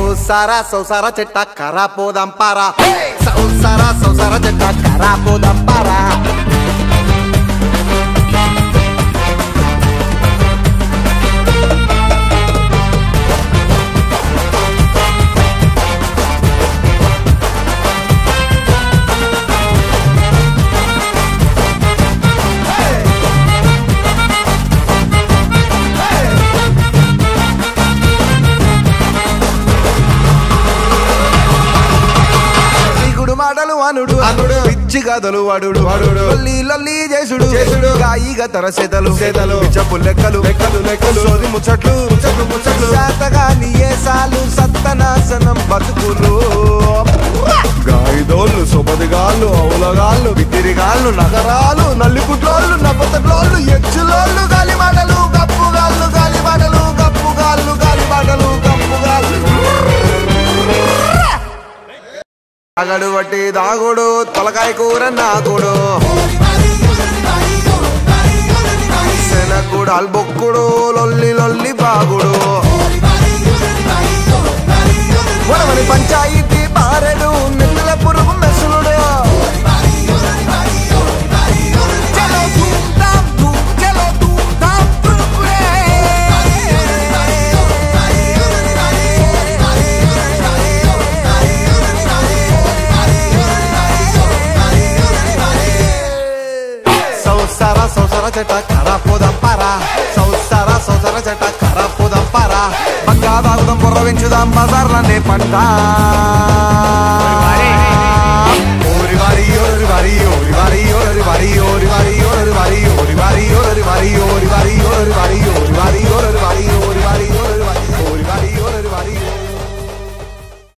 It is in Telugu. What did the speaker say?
సౌసార సౌసార చెట్ట కరా పోదాం పారా సౌసార సౌసార చెట్ట కరా పోదాం పారా దిగుడు మాటలు అనుడు అనుడు పిచ్చి కథలు వడుడు వడుడు లొల్లి లొల్లి చేసుడు చేసుడు గాయిగా తర సేతలు సేతలు చెప్పు లెక్కలు లెక్కలు లెక్కలు సోది ముచ్చట్లు ముచ్చట్లు ముచ్చట్లు శాతగా నియేసాలు సత్తనాశనం బతుకులు గాయిదోళ్ళు సుపదిగాళ్ళు అవులగాళ్ళు బిత్తిరిగాళ్ళు నగరాలు నల్లిపుట్లోళ్ళు నవ్వతట్లోళ్ళు ఎచ్చులోళ్ళు గాలి మాటలు గప్పుగాళ్ళు గాలి మాటలు గప్పుగాళ్ళు గాలి మాటలు గప్పుగాళ్ళు అగడు బట్టి దాగుడు తలకాయ కూర నాకుడు శనకుడు అల్బొక్కుడు లొల్లి లొల్లి బాగుడు వడవని పంచాయితీ పారెడు నెత్తుల పురుగు మెసులుడు చలో ధూమ్ ధామ్ ధూమ్, చలో ధూమ్ ధామ్ తురుకురే. సంసార సంసార చెట్ట కరా పోదాం పారా సంసార సంసార చెట్ట కరా పోదాం పారా బంగా తాగుదాం బుర్ర పెంచుదాం బజార్లనే పంట